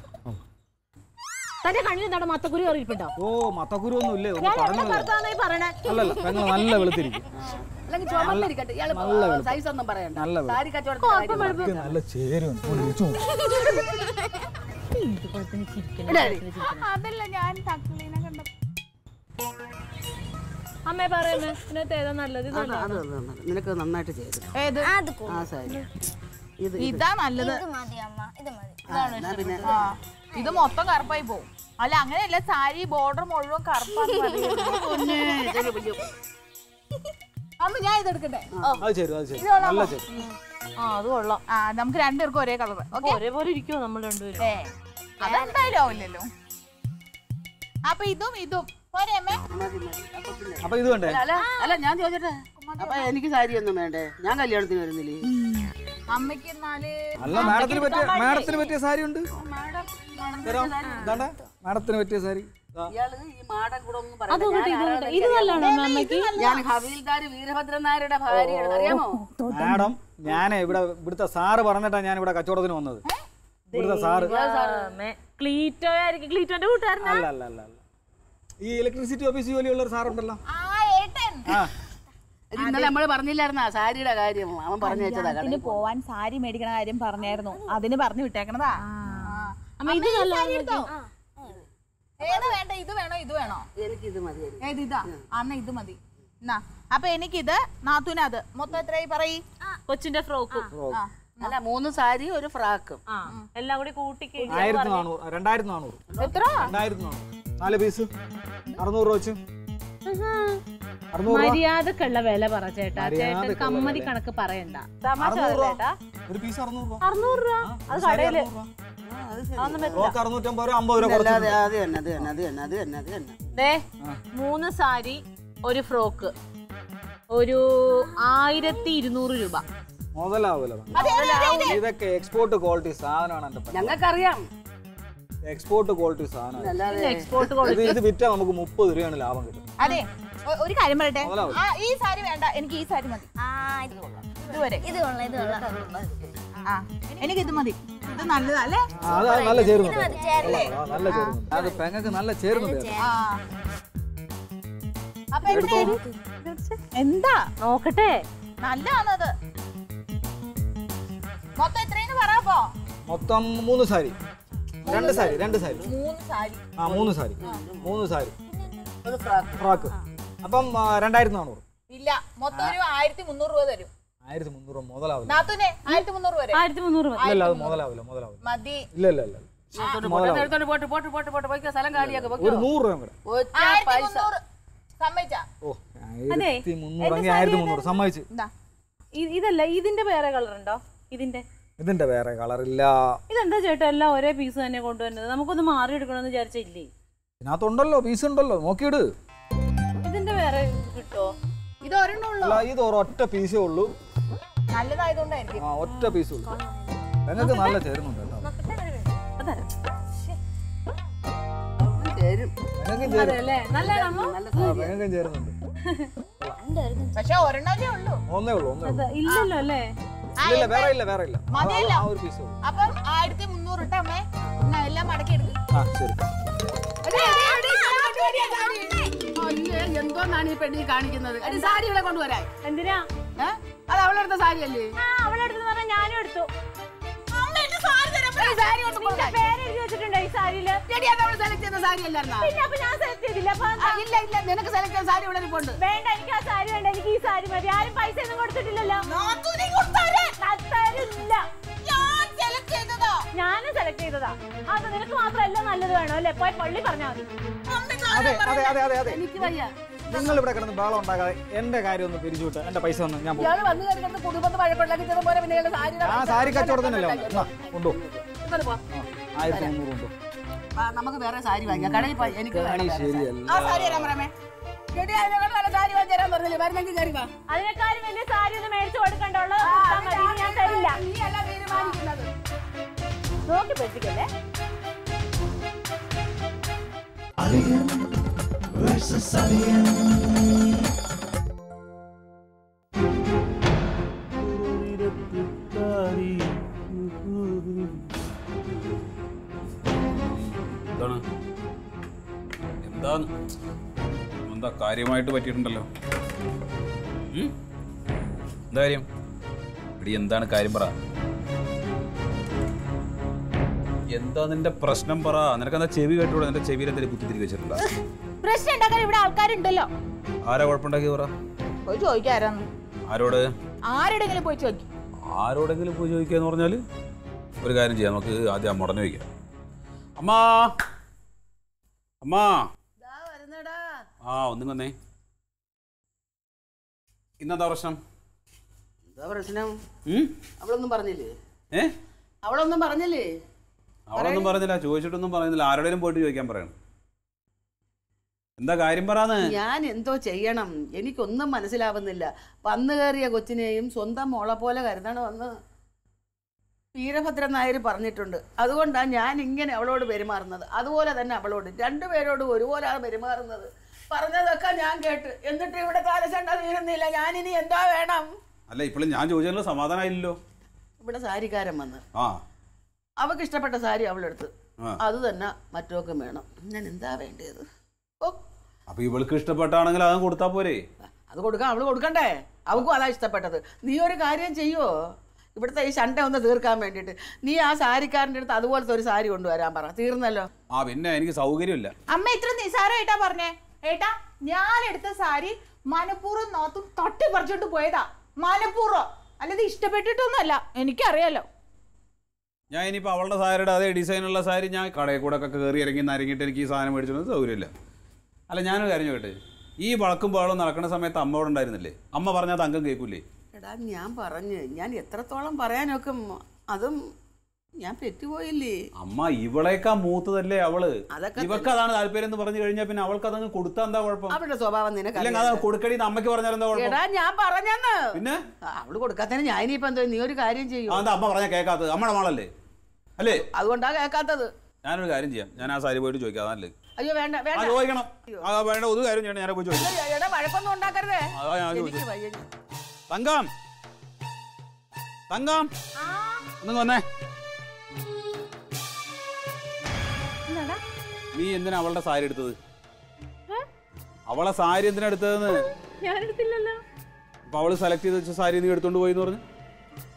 തന്റെ കണ്ണിൽ എന്താണ് മത്തക്കുരി കയറിയിട്ടുണ്ടോ ഓ മത്തക്കുരു ഒന്നും ഇല്ലേ ഒന്ന് ഞാൻ എവിടെ പറഞ്ഞത് കറുത്താന്നായി പറയണേ അല്ലല്ല പെങ്ങൾ നല്ല വെളുത്തിരിക്കും അല്ലെങ്കിൽ ചുമന്നിരിക്കട്ടെ ഇയാള് നല്ല വെളുപ്പ്. സൈസ് ഒന്നും പറയണ്ട നല്ല വെളുപ്പ്. സാരി കച്ചവടത്തിന്റെ കാര്യം പറ. ഇത് നല്ല ചേരും ഒന്ന് വിളിച്ചു നോക്ക്. അതല്ല ഞാൻ തക്കളീനെ കണ്ട അമ്മേ പറയുന്നേ ഇതിനകത്ത് ഏതാ നല്ലത് ഇത് അത് അത് അത് അത് നിനക്ക് നന്നായിട്ട് ചെയ്തു ഏത് അത് കൊ- ആ സാരി ഇത് ഇതാ നല്ലത് ഇത് മതി അമ്മ ഇത് മതി എന്നാ പിന്നെ ആ, ഇത് മൊത്തം കറുപ്പായി പോവും അല്ല അങ്ങനെയല്ല സാരി ബോർഡർ മുഴുവൻ കറുപ്പാന്ന് പറയുന്നത്. അമ്മ ഞാൻ ഇത് എടുക്കട്ടെ അത് ചേരും അത് ചേരും നല്ല ചേരും ആ അത് കൊള്ളാം ആ നമുക്ക് രണ്ടുപേർക്കും ഒരേ കളർ ഓക്കെ ഒരേപോലെ ഇരിക്കുമോ നമ്മൾ രണ്ടുപേരും ഏ അതെന്തായാലും ആവില്ലല്ലോ അപ്പൊ ഇതും ഇതും പോരെ അമ്മേ മതി മതി അപ്പൊ പിന്നെ അപ്പൊ ഇത് വേണ്ടേ അല്ല അല്ല ഞാൻ ചോദിച്ചട്ടെ അപ്പൊ എനിക്ക് സാരി ഒന്നും വേണ്ടേ ഞാൻ കല്യാണത്തിന് വരുന്നില്ലേ അമ്മയ്ക്ക് എന്നാല് അല്ല മാഡത്തിന് പറ്റിയ മാഡത്തിന് പറ്റിയ സാരി ഉണ്ട് തരാം ഇതാണ്ട മാഡത്തിന് പറ്റിയ സാരി ദാ. ഇയാള് ഈ മാടൻ കൂടെ ഒന്നും അത് പറയണ്ട. കൂട്ടി ഞാൻ ഇത് ആരാണെന്ന് കൂട്ടി. ഇത് എനിക്കറിയാമോ? നല്ലതാണോ അമ്മയ്ക്ക് ഞാൻ ഹവീൽദാർ വീരഭദ്രൻ നായരുടെ ഭാര്യയാണ് അറിയാമോ മാഡം ഞാൻ ഇവിടെ ഇവിടുത്തെ സാറ് പറഞ്ഞിട്ടാ ഞാൻ ഇവിടെ കച്ചവടത്തിന് വന്നത് ഇവിടുത്തെ സാറ് അമ്മേ, ക്ലീറ്റോ ആയിരിക്കും ക്ലീറ്റോന്റെ കൂട്ടുകാരനാ അല്ല അല്ല അല്ല അല്ല ഈ ഇലക്ട്രിസിറ്റി ഓഫീസ് ജോലിയുള്ള ഒരു സാറുണ്ടല്ലോ ആ ഏട്ടൻ ആ ഇത് ഇന്നലെ നമ്മള് പറഞ്ഞില്ലായിരുന്ന സാരിയുടെ കാര്യം അവൻ പറഞ്ഞു വെച്ചതാ കടയിൽ ഇതിന് പോവാൻ സാരി മേടിക്കണ കാര്യം പറഞ്ഞായിരുന്നു അതിന് പറഞ്ഞു വിട്ടേക്കണതാ അമ്മ ഇത് നല്ലതാണ് ഏത് വേണ്ട ഇത് വേണോ ഇത് വേണോ എനിക്ക് ഇത് മതി ഏത് ഇതാ അന്ന് ഇത് മതി എന്നാ അപ്പൊ എനിക്കിത് നാത്തൂനത് മൊത്തം എത്രയായി പറയ് കൊച്ചിന്റെ ഫ്രോക്കും ആ അല്ല മൂന്ന് സാരി ഒരു ഫ്രാക്കും ആ എല്ലാം കൂടി കൂട്ടി ആയിരത്തി നാനൂറ് രണ്ടായിരത്തി നാനൂറ് എത്ര രണ്ടായിരത്തി നാനൂറ് നാല് പീസ് അറുന്നൂറ് രൂപ വെച്ച് അറുന്നൂറ് രൂപ മര്യാദക്കുള്ള വില പറ ചേട്ടാ ചേട്ടൻ മര്യാദക്കുള്ള കമ്മതി വില. കണക്ക് പറയണ്ട അറുന്നൂറ് രൂപ ഒരു പീസ് അറുന്നൂറ് രൂപ അറുന്നൂറ് രൂപ അത് കടയില് റോക്ക് അറുന്നൂറ്റമ്പത് രൂപ അമ്പത് രൂപ കുറച്ച് അല്ലാതെ അത് തന്നെ അത് തന്നെ അത് തന്നെ അത് തന്നെ അത് തന്നെ ദേ മൂന്ന് സാരി ഒരു ഫ്രോക്ക് ഒരു ആയിരത്തി ഇരുന്നൂറ് രൂപ മുതലാവൂല ഇതൊക്കെ എക്സ്പോർട്ട് ക്വാളിറ്റി സാധനമാണ് എന്റെ പണി. ഞങ്ങൾക്കറിയാം എക്സ്പോർട്ട് ക്വാളിറ്റി സാധനമാണ് അല്ലാതെ എക്സ്പോർട്ട് ഇത് ഇത് വിറ്റാൽ നമുക്ക് മുപ്പത് രൂപയാണ് ലാഭം കിട്ടും അതെ ഒ- ഒരു കാര്യം പറയട്ടെ മുതലാവും. ആ ഈ സാരി വേണ്ട എനിക്ക് ഈ സാരി മതി ആ ഇത് കൊള്ളാം ഇതുവരെ ഇത് കൊള്ളാം ഇത് കൊള്ളാം ആ എനിക്ക് ഇത് മതി ഇത് നല്ലതാ അല്ലേ ആ, അത് അത് നല്ല ചേരുന്നുണ്ട് മതി ചേരല്ലേ ആ, നല്ല ചേരുന്നുണ്ട് അത് പെങ്ങക്ക് നല്ല ചേരുന്നുണ്ട് കേട്ടോ. ആ അപ്പൊ എവിടെ? എന്താ നോക്കട്ടെ നല്ലതാണത് മൊത്തം എത്രയെന്ന് അപ്പോ മൊത്തം മൂന്ന് സാരി രണ്ട് സാരി രണ്ട് സാരി മൂന്ന് സാരി ആ മൂന്ന് സാരി മൂന്ന് സാരി ഒരു ഫ്രാക്ക് ഫ്രാക്ക് അപ്പം ആ, രണ്ടായിരത്തി നാനൂറ് ഇല്ല മൊത്തം ഒരു ആയിരത്തി മുന്നൂറ് രൂപ തരും ആയിരത്തി മുന്നൂറ് മുതലാവില്ല നാത്തൂനെ ആയിരത്തി മുന്നൂറ് വരെ ആയിരത്തി മുന്നൂറ് മതി. ഇല്ല അത് മുതലാവില്ല മുതലാവില്ല മതി ഇല്ല ഇല്ല ഇല്ല എടുത്തോണ്ട് എടുത്തോണ്ട് പോട്ട് പോട്ട് പോട്ട് പോട്ട് പോയിക്കോ സ്ഥലം കാലിയാക്കോ ഒരു നൂറ് രൂപ കൂടെ ഒറ്റ ആയിരത്തി പൈസ മുന്നൂറ് സമ്മതിച്ചാ ഓ ആയിരത്തി മുന്നൂറ് അങ്ങനെ ആയിരത്തി മുന്നൂറ് സമ്മതിച്ച് ഇ- ഇതല്ല ഇതിന്റെ വേറെ കളർ ഉണ്ടോ ഇതിന്റെ ഇതിന്റെ വേറെ കളറില്ല ഇതെന്താ ചേട്ടാ എല്ലാം ഒരേ പീസ് തന്നെ കൊണ്ടുവരുന്നത് നമുക്കൊന്ന് മാറി എടുക്കണമെന്ന് വിചാരിച്ചില്ലേ ഇതിനകത്തുണ്ടല്ലോ പീസ് ഉണ്ടല്ലോ നോക്കിയിട് ഇതിന്റെ വേറെ കിട്ടോ ഇത് ഒരെണ്ണമുള്ളൂ അല്ല ഇത് ഒരൊറ്റ പീസേ ഉള്ളൂ നല്ലതായതുകൊണ്ടായിരിക്കും ആ ഒറ്റ പീസേ ഉള്ളൂ നിങ്ങൾക്ക് നല്ല ചേരുന്നുണ്ട് കേട്ടോ അതരാ ചേരും നിങ്ങൾക്കും ചേരും അല്ലേ നല്ലതാണോ ആ നിങ്ങൾക്കും ചേരുന്നുണ്ട് പക്ഷെ ഒരെണ്ണല്ലേ ഉള്ളൂ ഒന്നേ ഉള്ളൂ ഒന്നേ ഉള്ളൂ ഇല്ലല്ലോ അല്ലേ ഇല്ല ഇല്ല വേറെ ഇല്ല വേറെ ഇല്ല ആ, മതിയല്ലോ. ആ ഒരു പീസേ ഉള്ളൂ അപ്പം ആയിരത്തി മുന്നൂറ് ഇട്ട അമ്മേ എന്നാ എല്ലാം മടക്കി എടുക്കും ആ ശരി അയ്യേ, എന്തോന്നാണ് ഈ പെണ്ണി കാണിക്കുന്നത് എടി സാരി ഇവിടെ കൊണ്ടുവരാൻ എന്തിനാ ഏ? അത് അവളെടുത്ത സാരിയല്ലേ ആ അവളെടുത്തു പറഞ്ഞാൽ ഞാനും എടുത്തു ഈ സാരി കൊണ്ട് നിന്റെ പേരെഴുതി വെച്ചിട്ടുണ്ടോ ഈ സാരിയില് എടി അത് അവള് സെലക്ട് ചെയ്ത സാരി അല്ലായിരുന്നാ പിന്നെ അപ്പൊ ഞാൻ സെലക്ട് ചെയ്തില്ല അപ്പൊ എന്താ? ഇല്ല ഇല്ല നിനക്ക് സെലക്ട് ചെയ്ത സാരി ഇവിടെ ഇരിപ്പുണ്ട് വേണ്ട എനിക്ക് ആ സാരി വേണ്ട എനിക്ക് ഈ സാരി മതി ആരും പൈസ ഒന്നും കൊടുത്തിട്ടില്ലല്ലോ തരില്ല ഞാനും സെലക്ട് ചെയ്തതാ അത് നിനക്ക് മാത്രം എല്ലാം നല്ലത് വേണോ അല്ലേ പോയി പള്ളി പറഞ്ഞാൽ മതി അതെ അതെ അതെ അതെ അതെ എനിക്ക് വയ്യ നിങ്ങൾ ഇവിടെ കിടന്ന് ബഹളം ഉണ്ടാക്കാതെ എന്റെ കാര്യം ഒന്ന് പിരിച്ചു വിട്ട് എന്റെ പൈസ ഒന്ന് ഞാൻ പോകും ഇയാള് വന്നു കഴിഞ്ഞിട്ട് കുടുംബത്ത് വഴക്കുണ്ടാക്കി ചെന്ന പോലെ പിന്നെ ഇയാള് സാരിയുടെ ആ സാരി കച്ചവടത്തിനല്ലേ വന്നത് എന്നാ, കൊണ്ടു ഇങ്ങോട്ട് പോ. ആ, ആയിരത്തി മുന്നൂറ് കൊണ്ടു ആ, നമുക്ക് വേറെ സാരി വാങ്ങിക്കാം കടയിൽ പോയി എനിക്ക് വേണം വേറെ സാരി. ശരിയല്ല ആ സാരി തരാൻ പറയാമേ എടി അതിനേക്കാൾ നല്ല സാരി വാങ്ങി തരാൻ പറഞ്ഞില്ലേ വരുന്നെങ്കിൽ കയറി വാ അതിനേക്കാളും വലിയ സാരി ഒന്ന് മേടിച്ചു കൊടുക്കണ്ടുള്ളത് കൊടുത്താൽ മതി ഇനി ഞാൻ തരില്ല നീ അല്ല തീരുമാനിക്കുന്നത് നോക്കി പറ്റിക്കല്ലേ Alien versus Alien. എന്താണ് എന്താണ് എന്താ കാര്യമായിട്ട് പറ്റിയിട്ടുണ്ടല്ലോ ഉം? എന്താ കാര്യം എടി എന്താണ് കാര്യം പറ എന്താ നിന്റെ പ്രശ്നം പറ നിനക്കെന്താ ചെവി കേട്ടൂടെ നിന്റെ ചെവിയിൽ എന്തെങ്കിലും കുത്തിത്തിരി വെച്ചിട്ടുണ്ടോ പ്രശ്നം ഉണ്ടാക്കാൻ ഇവിടെ ആൾക്കാരുണ്ടല്ലോ ആരാ കുഴപ്പമുണ്ടാക്കി പറ പോയി ചോദിക്കാരാന്ന് ആരോട് ആരുടെങ്കിലും പോയി ചോദിക്കും ആരോടെങ്കിലും പോയി ചോദിക്കാന്ന് പറഞ്ഞാൽ ഒരു കാര്യം ചെയ്യാം നമുക്ക് ആദ്യം അമ്മടനെ ചോദിക്കാം അമ്മാ അമ്മാ ദാ വരുന്നെടാ. ആ ഒന്നും വന്നേ ഇന്നെന്താ പ്രശ്നം എന്താ പ്രശ്നം ഉം? അവളൊന്നും പറഞ്ഞില്ലേ ഏ അവളൊന്നും പറഞ്ഞില്ലേ അവളൊന്നും പറഞ്ഞില്ല ചോദിച്ചിട്ടൊന്നും പറയുന്നില്ല ആരോടെങ്കിലും പോയിട്ട് ചോദിക്കാൻ പറയണം എന്താ കാര്യം പറയാന്ന് ഞാൻ എന്തോ ചെയ്യണം എനിക്കൊന്നും മനസ്സിലാവുന്നില്ല വന്നു കയറിയ കൊച്ചിനെയും സ്വന്തം മോളെ പോലെ കരുതണം എന്ന് വീരഭദ്രൻ നായർ പറഞ്ഞിട്ടുണ്ട് അതുകൊണ്ടാണ് ഞാൻ ഇങ്ങനെ അവളോട് പെരുമാറുന്നത് അതുപോലെ തന്നെ അവളോട് രണ്ടുപേരോടും ഒരുപോലെയാണ് പെരുമാറുന്നത് പറഞ്ഞതൊക്കെ ഞാൻ കേട്ട് എന്നിട്ട് ഇവിടെ കാലശണ്ട തീരുന്നില്ല ഞാനിനി എന്താ വേണം അല്ല ഇപ്പോഴും ഞാൻ ചോദിച്ചാലും സമാധാനമായില്ലല്ലോ ഇവിടെ സാരിക്കാരൻ വന്ന് ആ അവൾക്ക് ഇഷ്ടപ്പെട്ട സാരി അവളെടുത്ത് ആ. അത് തന്നെ മറ്റോക്കും വേണം ഞാൻ എന്താ വേണ്ടത് ഓ അപ്പൊ ഇവൾക്ക് ഇഷ്ടപ്പെട്ടാണെങ്കിൽ അത് കൊടുത്താ പോരെ അത് കൊടുക്കാം അവള് കൊടുക്കണ്ടേ അവൾക്കും അതാ ഇഷ്ടപ്പെട്ടത് നീ ഒരു കാര്യം ചെയ്യുവോ ഇവിടുത്തെ ഈ ശണ്ട ഒന്ന് തീർക്കാൻ വേണ്ടിയിട്ട് നീ ആ സാരിക്കാരൻ്റെ അടുത്ത് അതുപോലത്തെ ഒരു സാരി കൊണ്ടുവരാൻ പറ തീർന്നല്ലോ ആ പിന്നെ എനിക്ക് സൗകര്യമില്ല അമ്മ ഇത്ര നിസാരമായിട്ടാ പറഞ്ഞേ ഏട്ടാ ഞാൻ എടുത്ത സാരി മനഃപൂർവ്വം നോത്തും തട്ടി പറിച്ചോണ്ട് പോയതാ മനഃപൂർവ്വം അല്ലാതെ ഇഷ്ടപ്പെട്ടിട്ടൊന്നുമല്ല എനിക്കറിയാലോ ഞാൻ ഇനിയിപ്പോൾ അവളുടെ സാരിയുടെ അതേ ഡിസൈനുള്ള സാരി ഞാൻ കടയിൽ കൂടെ ഒക്കെ കയറി ഇറങ്ങി നരങ്ങിയിട്ട് എനിക്ക് ഈ സാധനം മേടിച്ചത് സൗകര്യമില്ല അല്ല ഞാനൊരു കാര്യം ചോദിട്ടെ ഈ വളക്കും പാളും നടക്കുന്ന സമയത്ത് അമ്മ അവിടെ ഉണ്ടായിരുന്നില്ലേ അമ്മ പറഞ്ഞാൽ തങ്കം കേൾക്കൂലേ എടാ ഞാൻ പറഞ്ഞ് ഞാൻ എത്രത്തോളം പറയാനൊക്കെ അതും ഞാൻ പെറ്റുപോയില്ലേ അമ്മ ഇവളേക്കാ മൂത്തതല്ലേ അവള് അതൊക്കെ ഇവക്ക് അതാണ് താല്പര്യം എന്ന് പറഞ്ഞു കഴിഞ്ഞാൽ പിന്നെ അവൾക്ക് അതങ്ങ് കൊടുത്താൽ എന്താ കുഴപ്പം അവളുടെ സ്വഭാവം നിനക്ക് അല്ലെങ്കിൽ അത് കൊടുക്കടി എന്ന് അമ്മയ്ക്ക് പറഞ്ഞാൽ എന്താ കുഴപ്പം എടാ ഞാൻ പറഞ്ഞെന്ന് പിന്നെ ആ, അവള് കൊടുക്കാത്തതിന് ഞാൻ ഇനിയിപ്പോ എന്തോ നീ ഒരു കാര്യം ചെയ്യൂ അതെന്താ അമ്മ പറഞ്ഞാൽ കേൾക്കാത്തത് അമ്മയുടെ മോളല്ലേ അല്ലേ അതുകൊണ്ടാ കേൾക്കാത്തത് ഞാനൊരു കാര്യം ചെയ്യാം ഞാൻ ആ സാരി പോയിട്ട് ചോദിക്കാം അതല്ലേ അയ്യോ വേണ്ട ആ വേണ്ട ചോദിക്കണം ആ വേണ്ട ഒരു കാര്യം ചെയ്യണം ഞാൻ പോയി ചോദിക്കാം അയ്യോ, എടാ വഴക്കൊന്നും ഉണ്ടാക്കരുതേ അതാ ഞാൻ എനിക്ക് ചോദിച്ചത് വയ്യ തങ്കം തങ്കം ഒന്ന് വന്നേ എന്താടാ നീ എന്തിനാ അവളുടെ സാരി എടുത്തത് അവളെ സാരി എന്തിനാ എടുത്തതെന്ന് ഞാൻ എടുത്തില്ലല്ലോ അപ്പൊ അവള് സെലക്ട് ചെയ്ത് വെച്ച സാരി നീ എടുത്തോണ്ട് പോയി എന്ന് പറഞ്ഞു ഓ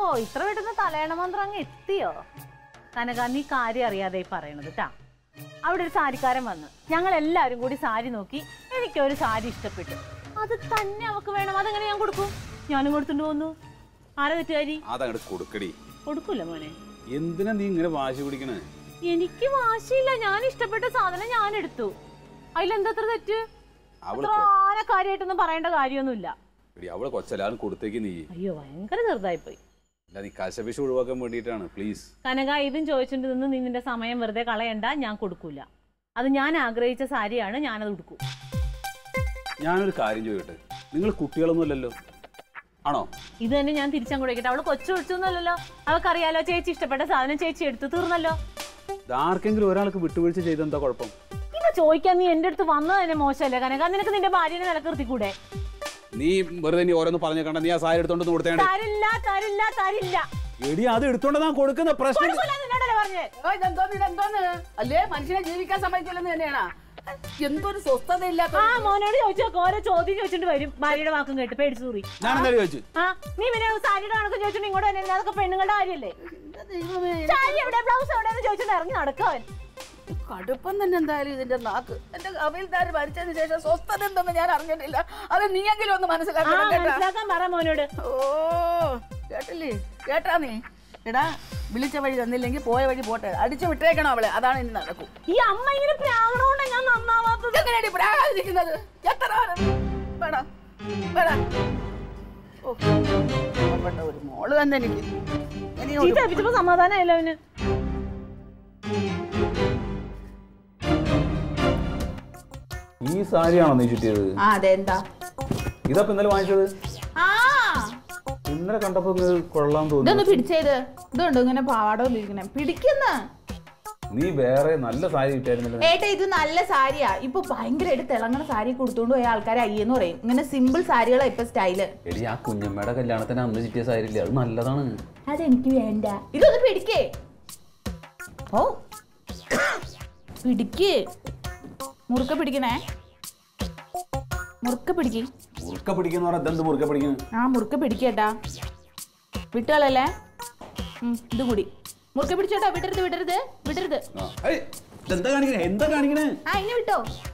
ഇത്ര പെട്ടെന്ന് തലയണ മന്ത്രം അങ്ങ് എത്തിയോ കനക നീ കാര്യം അറിയാതെ ഈ പറയണത് കേട്ടാ അവിടെ ഒരു സാരിക്കാരൻ വന്നു ഞങ്ങൾ എല്ലാവരും കൂടി സാരി നോക്കി എനിക്കൊരു സാരി ഇഷ്ടപ്പെട്ടു അത് തന്നെ അവക്ക് വേണം അതെങ്ങനെ ഞാൻ കൊടുക്കും ഞാനും കൊടുത്തുകൊണ്ട് പോന്നു ആരാ തെറ്റുകാരി അതങ്ങോട്ട് കൊടുക്കടി കൊടുക്കൂല മോനെ എന്തിനാ നീ ഇങ്ങനെ വാശി പിടിക്കണേ എനിക്ക് വാശിയില്ല ഞാൻ ഇഷ്ടപ്പെട്ട സാധനം ഞാൻ എടുത്തു അതിലെന്താ അത്ര തെറ്റ് അവള് അത്ര ആന കാര്യമായിട്ടൊന്നും പറയേണ്ട കാര്യമൊന്നുമില്ല എടി അവളെ കൊച്ചലാൻ കൊടുത്തേക്ക് നീ അയ്യോ ഭയങ്കര ചെറുതായി പോയി അല്ല നീ കശപിശ ഒഴിവാക്കാൻ വേണ്ടിയിട്ടാണ് പ്ലീസ് കനക ഇതും ചോദിച്ചിട്ട് നിന്ന് നീ നിന്റെ സമയം വെറുതെ കളയണ്ട ഞാൻ കൊടുക്കൂല അത് ഞാൻ ആഗ്രഹിച്ച സാരിയാണ് ഞാനത് കൊടുക്കും ഞാനൊരു കാര്യം ചോദിക്കട്ടെ നിങ്ങൾ കുട്ടികളൊന്നും അല്ലല്ലോ ആണോ ഇത് തന്നെ ഞാൻ തിരിച്ചാൻ കൊടുക്കട്ടെ അവള് കൊച്ചു വിളിച്ചൊന്നുമല്ലല്ലോ അവൾക്കറിയാലോ ചേച്ചി ഇഷ്ടപ്പെട്ട സാധനം ചേച്ചി എടുത്തു തീർന്നല്ലോ ഇത് ആർക്കെങ്കിലും ഒരാൾക്ക് വിട്ടുവീഴ്ച ചെയ്തെന്താ കുഴപ്പം ഇത് ചോദിക്കാൻ നീ എന്റെ അടുത്ത് വന്നത് തന്നെ മോശമല്ലേ കനക നിനക്ക് നിന്റെ ഭാര്യനെ നിലനിർത്തിക്കൂടെ നീ വെറുതെ നീ ഓരോന്ന് പറഞ്ഞു കണ്ട നീ ആ സാരി എടുത്തോണ്ട് കൊടുത്തേണ്ട തരില്ല തരില്ല തരില്ല എടി അത് എടുത്തോണ്ട് ഞാൻ കൊടുക്കുന്ന പ്രശ്നം കൊടുക്കൂല നിന്നോടല്ലേ പറഞ്ഞേ ഓ, ഇതെന്തോന്ന് ഇതെന്തോന്ന് അല്ലേ മനുഷ്യനെ ജീവിക്കാൻ സമ്മതിക്കില്ലെന്ന് തന്നെയാണോ എന്തൊരു സ്വസ്ഥത ഇല്ലാത്ത ആ മോനോട് ചോദിച്ചു നോക്ക് ഓരോ ചോദ്യം ചോദിച്ചിട്ട് വരും ഭാര്യയുടെ വാക്കും കേട്ട് പേടിച്ചു തൂറി ഞാൻ എന്തായാലും ചോദിച്ചു ആ നീ പിന്നെ സാരിയുടെ കണക്ക് ചോദിച്ചിട്ട് ഇങ്ങോട്ട് തന്നെ അതൊക്കെ പെണ്ണുങ്ങളുടെ കാര്യല്ലേ ദൈവമേ സാരി എവിടെ ബ്ലൗസ് എവിടെയെന്ന് ചോദിച്ചിട്ട് ഇറങ്ങി നടക്കവൻ കടുപ്പം തന്നെ എന്തായാലും ഇതിന്റെ നാക്ക് എന്റെ കവിൽദാർ മരിച്ചതിന് ശേഷം സ്വസ്ഥത എന്തെന്ന് ഞാൻ അറിഞ്ഞിട്ടില്ല അത് നീയെങ്കിലും ഒന്ന് ആ മനസ്സിലാക്കണം കേട്ടാ മനസ്സിലാക്കാൻ പറ മോനോട് ഓ കേട്ടില്ലേ കേട്ടാ നീ എടാ വിളിച്ച വഴി തന്നില്ലെങ്കിൽ പോയ വഴി പോട്ടെ അടിച്ചു വിട്ടേക്കണം അവളെ അതാണ് ഇനി നടക്കും ഈ അമ്മ ഇങ്ങനെ പ്രാവണോണ്ടാ ഞാൻ നന്നാവാത്തത് എങ്ങനെയാണ് പ്രാകാതിരിക്കുന്നത് എത്ര നേരം? വേടാ വേടാ ഓ പാവപ്പെട്ട ഒരു മോള് തന്നെ എനിക്ക് ഇനി ഒരു- ചീത്ത അപ്പിച്ചപ്പോ സമാധാനമായല്ലോ അവന് ഈ സാരിയാണോ നീ ചുറ്റിയത് ആ അതെന്താ ഇതപ്പോ ഇന്നലെ വാങ്ങിച്ചത് ആ ഇന്നലെ കണ്ടപ്പോ ഇത് കൊള്ളാൻ ഇതൊന്ന് തോന്നി പിടിച്ചേത് ഇതുണ്ടോ ഇങ്ങനെ പാവാട ഇരിക്കണേ പിടിക്കുന്ന നീ വേറെ നല്ല സാരി കിട്ടായിരുന്നല്ലോ ഏട്ടാ ഇത് നല്ല സാരിയാ ഇപ്പൊ ഭയങ്കരമായിട്ട് തിളങ്ങണ സാരി കൊടുത്തോണ്ട് പോയ ആൾക്കാരെ അയ്യെന്ന് പറയും ഇങ്ങനെ സിമ്പിൾ സാരികളാ ഇപ്പൊ സ്റ്റൈല് എടി ആ കുഞ്ഞമ്മയുടെ കല്യാണത്തിന് അന്ന് ചുറ്റിയ സാരി ഇല്ലേ അത് നല്ലതാണ് അതെനിക്ക് വേണ്ട ഇതൊന്ന് പിടിക്കേ ഓ പിടിക്ക് മുറുക്ക പിടിക്കണേ മുറുക്ക പിടിക്ക് മുറുക്ക പിടിക്കുന്ന പറഞ്ഞാൽ ഇതെന്ത് മുറുക്ക പിടിക്കുന്നു ആ മുറുക്ക പിടിക്കേട്ടാ വിട്ടുകളല്ലേ ഉം, ഇത് കൂടി മുറുക്ക പിടിച്ചോട്ടോ വിടരുത് വിടരുത് വിടരുത് എന്താ കാണിക്കണേ എന്താ കാണിക്കണേ ആ ഇനി വിട്ടോ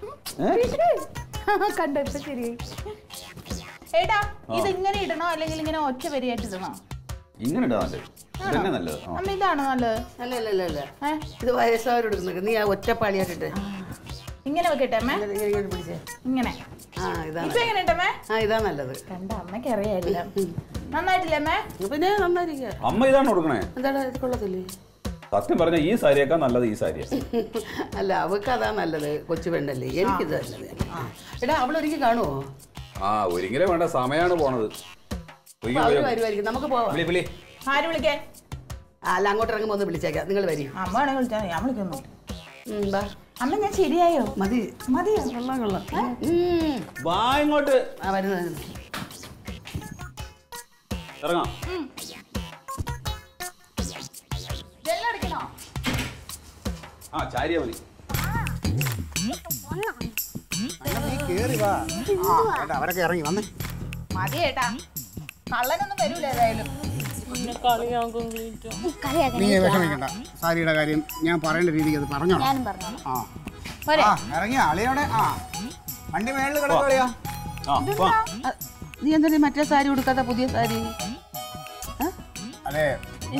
കണ്ടോ ഇപ്പൊ ശരിയായി ഏട്ടാ ഇത് ഇങ്ങനെ ഇടണോ അല്ലെങ്കിൽ ഇങ്ങനെ ഒറ്റ വരിയായിട്ട് ഇടണോ ഇങ്ങനെ ഇടാ നല്ലത് ഇതന്നെ നല്ലത് ആ. അമ്മ ഇതാണോ നല്ലത് അല്ല അല്ല അല്ല അല്ല ഏ ഇത് വയസ്സായവരോട് എടുക്കുന്നത് നീ ആ ഒറ്റപ്പാളിയായിട്ടിട്ട് ഇങ്ങനെ വെക്കട്ടെ അമ്മേ ഇങ്ങനെ ഇങ്ങനെ ഇങ്ങനെ പിടിച്ചേ ഇങ്ങനെ ആ ഇതാണ് ഇപ്പൊ എങ്ങനെ ഇട്ടമ്മേ ആ ഇതാ നല്ലത് കണ്ട അമ്മയ്ക്ക് അറിയാല്ല നന്നായിട്ടില്ലേ അമ്മേ പിന്നെ നന്നായിരിക്കുക അമ്മ ഇതാണ് കൊടുക്കണേ എന്താണ് ഇത് കൊള്ളത്തില്ലേ സത്യം പറഞ്ഞ ഈ സാരിയേക്കാൾ നല്ലത് ഈ സാരിയാ അല്ല അവൾക്ക് അതാ നല്ലത് കൊച്ചു പെണ്ണല്ലേ എനിക്കിത് നല്ലത് എടാ അവളൊരിക്കൽ കാണുമോ ആ ഒരിക്കലും വേണ്ട സമയമാണ് പോണത് ഒരിക്കൽ അവര് പോയി. വരുമായിരിക്കും നമുക്ക് പോവാം വിളി വിളി ആര് വിളിക്കാൻ ആ, അല്ല അങ്ങോട്ട് ഇറങ്ങുമ്പോൾ ഒന്ന് വിളിച്ചേക്കാം നിങ്ങൾ വരും അമ്മ വേണമെങ്കിൽ വിളിച്ചാൽ ഞാൻ വിളിക്കുന്നു അമ്മ ഞാൻ ശരിയായോ മതി മതിയോ കൊള്ളാം കൊള്ളാം ഉം. വാ ഇങ്ങോട്ട് ആ വരുന്നത് വരുന്നത്. ഇറങ്ങാം ജെല്ലാം അടിക്കണോ ആ ചാരിയ മതി നീ കേറി വാ ആ ഏട്ടാ അവരൊക്കെ ഇറങ്ങി വന്നേ മതി ഏട്ടാ കള്ളനൊന്നും വരൂല ഏതായാലും നീ വിഷമിക്കണ്ട സാരിയുടെ കാര്യം ഞാൻ പറയേണ്ട രീതിക്ക് അത് പറഞ്ഞോളാം ഞാനും പറഞ്ഞു ആ പോരെ? ആ ഇറങ്ങി അളിയോടെ ആ വണ്ടി മേളിൽ കിടക്കോളിയാ ആ വാ ആ, നീ എന്താ മറ്റേ സാരി കൊടുക്കാത്ത പുതിയ സാരി അതെ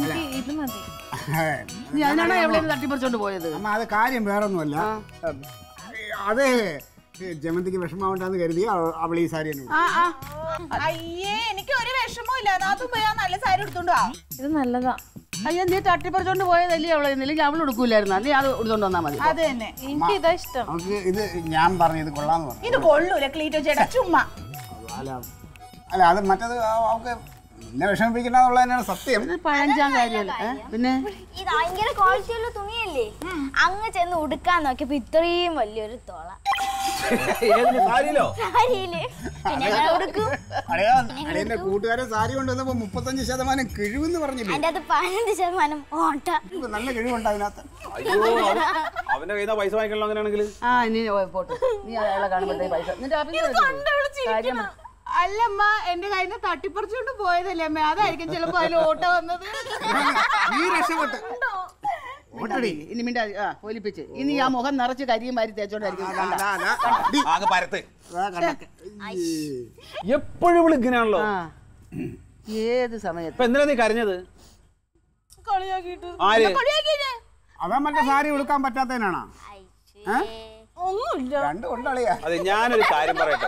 നീ അതിനാണോ എവിടെ തട്ടിപ്പറിച്ചോണ്ട് പോയത് അമ്മ അത് കാര്യം വേറൊന്നുമല്ല അതെ ജമന്തിക്ക് വിഷമാവണ്ടെന്ന് കരുതി അവ- അവൾ ഈ സാരി തന്നെ ആ ആ അയ്യേ എനിക്ക് ഒരു വിഷമവും ഇല്ല നാത്തും പോയി ആ നല്ല സാരി എടുത്തോണ്ട് വാ ഇത് നല്ലതാ അയ്യോ നീ തട്ടിപ്പറിച്ചോണ്ട് പോയതല്ലേ അവളെ ഇല്ലെങ്കിൽ അവൾ എടുക്കൂലായിരുന്നു നീ അത് എടുത്തോണ്ട് വന്നാ മതി അത് തന്നെ എനിക്ക് ഇതാ ഇഷ്ടം നമുക്ക് ഇത് ഞാൻ പറഞ്ഞു ഇത് കൊള്ളാന്ന് പറഞ്ഞു ഇത് കൊള്ളൂല ക്ലീറ്റോ ചേട്ടാ ചുമ്മാ അല്ല അല്ല അത് മറ്റത് ആ- അവൾക്ക് എന്നെ വിഷമിപ്പിക്കണ്ട എന്നുള്ളത് തന്നെയാണ് സത്യം ഇത് പഴഞ്ചാൻ കാര്യമല്ല ഏ? പിന്നെ ഇത് ഭയങ്കര ക്വാളിറ്റിയുള്ള തുണിയല്ലേ അങ്ങ് ചെന്ന് ഉടുക്കാൻ നോക്കിയപ്പോ ഇത്രയും വലിയൊരു തോള ഏതിന് സാരിയിലോ സാരിയില് പിന്നെ ഞാൻ ഉടുക്കും അളിയാ അളിയന്റെ കൂട്ടുകാരൻ സാരി കൊണ്ടുവന്നപ്പോ മുപ്പത്തഞ്ച് ശതമാനം കിഴിവെന്ന് പറഞ്ഞില്ലേ അതിന്റെ അത് പതിനഞ്ച് ശതമാനം ഓട്ട ഇപ്പൊ നല്ല കിഴിവുണ്ട് അതിനകത്ത് അയ്യോ അവൻ- അവന്റെ കയ്യിൽ നിന്ന് പൈസ വാങ്ങിക്കണല്ലോ അങ്ങനെയാണെങ്കിൽ ആ ഇനി ഓ, പോട്ടെ നീ അയാളെ കാണുമ്പോഴത്തേക്ക് പൈസ നിന്റെ ഓഫീസിൽ കാര്യം അല്ലമ്മ എന്റെ കയ്യിൽ നിന്ന് തട്ടിപ്പറിച്ചുകൊണ്ട് പോയതല്ലേ അമ്മ അതായിരിക്കും ചിലപ്പോ അതിൽ ഓട്ട വന്നത് നീ രക്ഷപ്പെട്ട് മിണ്ടാതി, ഇനി മിണ്ടാ ആ ഒലിപ്പിച്ച് ഇനി ആ മുഖം നിറച്ച് കരിയും വാരി തേച്ചോണ്ടായിരിക്കും കണ്ട. അതാ, അതാ. ഡി, ആകെ പരത്ത് അതാ കണ്ടക്ക്. എപ്പോഴും ഇവിടെ ഇങ്ങനെയാണല്ലോ ആ ഏത് സമയത്ത് ഇപ്പൊ എന്തിനാ നീ കരഞ്ഞത് കളിയാക്കിയിട്ട് ആര് അവൻ മറ്റേ സാരി ഉടുക്കാൻ പറ്റാത്തതിനാണോ ഒന്നുമില്ല രണ്ടും ഉണ്ടളിയാ അതെ ഞാനൊരു കാര്യം പറയട്ടെ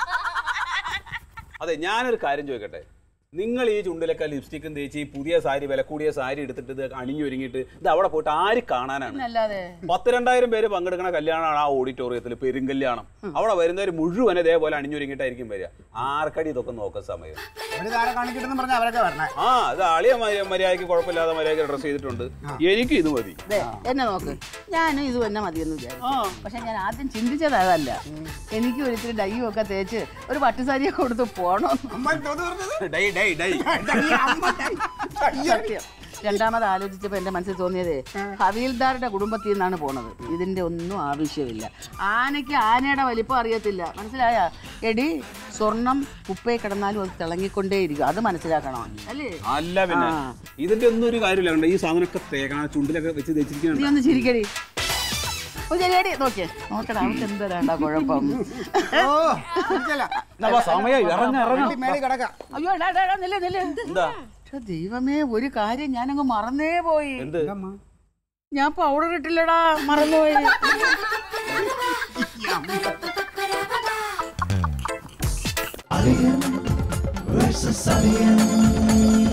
അതെ ഞാനൊരു കാര്യം ചോദിക്കട്ടെ നിങ്ങൾ ഈ ചുണ്ടിലൊക്കെ ലിപ്സ്റ്റിക്കും തേച്ച് ഈ പുതിയ സാരി വില കൂടിയ സാരി എടുത്തിട്ട് ഇത് അണിഞ്ഞൊരുങ്ങിയിട്ട് ഇത് അവിടെ പോയിട്ട് ആര് കാണാനാണ് അല്ലാതെ പത്ത് രണ്ടായിരം പേര് പങ്കെടുക്കുന്ന കല്യാണമാണ് ആ ഓഡിറ്റോറിയത്തിൽ പെരുങ്കല്യാണം അവിടെ വരുന്നവർ മുഴുവൻ ഇതേപോലെ അണിഞ്ഞൊരുങ്ങിയിട്ടായിരിക്കും വരിക ആർക്കടി ഇതൊക്കെ നോക്കുന്ന സമയം ഒരു താരം കാണിക്കട്ടെന്ന് പറഞ്ഞാൽ അവരൊക്കെ വരണേ ആ ഇത് ആളിയ മര്യ- മര്യാദയ്ക്ക് കുഴപ്പമില്ലാതെ മര്യാദയ്ക്ക് ഡ്രസ് ചെയ്തിട്ടുണ്ട് എനിക്ക് ഇത് മതി ദേ, എന്നെ നോക്ക് ഞാനും ഇത് തന്നെ മതിയെന്ന് വിചാരിച്ചു പക്ഷെ ഞാൻ ആദ്യം ചിന്തിച്ചത് അതല്ല എനിക്ക് ഒരിത്തിരി ഡൈയും ഒക്കെ തേച്ച് ഒരു പട്ടുസാരിയൊക്കെ കൊടുത്ത് പോണം അമ്മ എന്തോന്ന് പറഞ്ഞത് ഡൈ ഡൈ ഡൈ ഈ അമ്മ ഡൈ. സത്യം രണ്ടാമത് ആലോചിച്ചപ്പോ എന്റെ മനസ്സിൽ തോന്നിയതേ ഹവീൽദാരുടെ കുടുംബത്തിൽ നിന്നാണ് പോണത് ഇതിന്റെ ഒന്നും ആവശ്യമില്ല ആനയ്ക്ക് ആനയുടെ വലിപ്പം അറിയത്തില്ല മനസ്സിലായ എടി സ്വർണം കുപ്പയെ കിടന്നാലും അത് തിളങ്ങിക്കൊണ്ടേയിരിക്കും അത് മനസ്സിലാക്കണം അല്ലേ അല്ല പിന്നെ ആ. ഇതിന്റെ ഒന്നും ഒരു കാര്യമില്ല കണ്ടോ ഈ സാധനമൊക്കെ തേക്കണം ചുണ്ടിലൊക്കെ വെച്ച് നീ തേച്ചിരിക്കുന്നുണ്ട് ഒന്ന് ചിരിക്കടി ഓ ശരിയടി നോക്കിയേ നോക്കടാ അവർക്ക് എന്തരാണ്ടാ കുഴപ്പം ഓ ഇരിക്കല്ല. സമയം ഇറങ്ങ ഇറങ്ങ വണ്ടി മേളിൽ കിടക്കാം അയ്യോ എടാ, എടാ, എടാ, നില്ല്, നില്ല്. എന്താ ഛെ, ദൈവമേ ഒരു കാര്യം ഞാനങ്ങ് മറന്നേ പോയി എന്ത് ഞാൻ പൗഡർ ഇട്ടില്ലടാ മറന്നുപോയി Alien versus Alien.